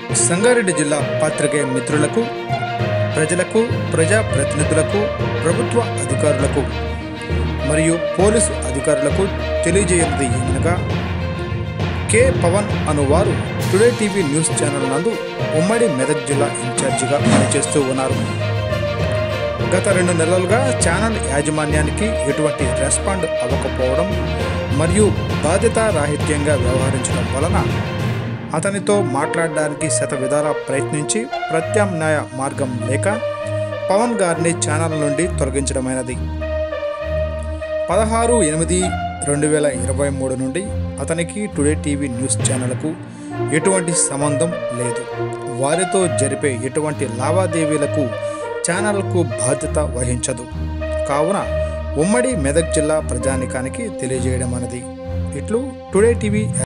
సంగారెడ్డి జిల్లా పాత్రికేయ మిత్రులకు ప్రజలకు ప్రజా ప్రతినిధులకు ప్రభుత్వ అధికారులకు మరియు పోలీసు అధికారులకు తెలియజేయనిది ఏమనగా కె పవన్ అనువారు టుడే టీవీ న్యూస్ ఛానల్ నందు ఉమ్మడి మెదక్ జిల్లా ఇన్ఛార్జిగా పనిచేస్తూ ఉన్నారు గత రెండు నెలలుగా ఛానల్ యాజమాన్యానికి ఎటువంటి రెస్పాండ్ అవ్వకపోవడం మరియు బాధ్యతారాహిత్యంగా వ్యవహరించడం వలన అతనితో మాట్లాడడానికి శత విధాలా ప్రయత్నించి ప్రత్యామ్నాయ మార్గం లేక పవన్ గారిని ఛానల్ నుండి తొలగించడమైనది పదహారు ఎనిమిది రెండు వేల ఇరవై మూడు నుండి అతనికి టుడే టీవీ న్యూస్ ఛానల్కు ఎటువంటి సంబంధం లేదు వారితో జరిపే ఎటువంటి లావాదేవీలకు ఛానల్కు బాధ్యత వహించదు కావున ఉమ్మడి మెదక్ జిల్లా ప్రజానికానికి తెలియజేయడం అనేది ఇట్లు టుడే టీవీ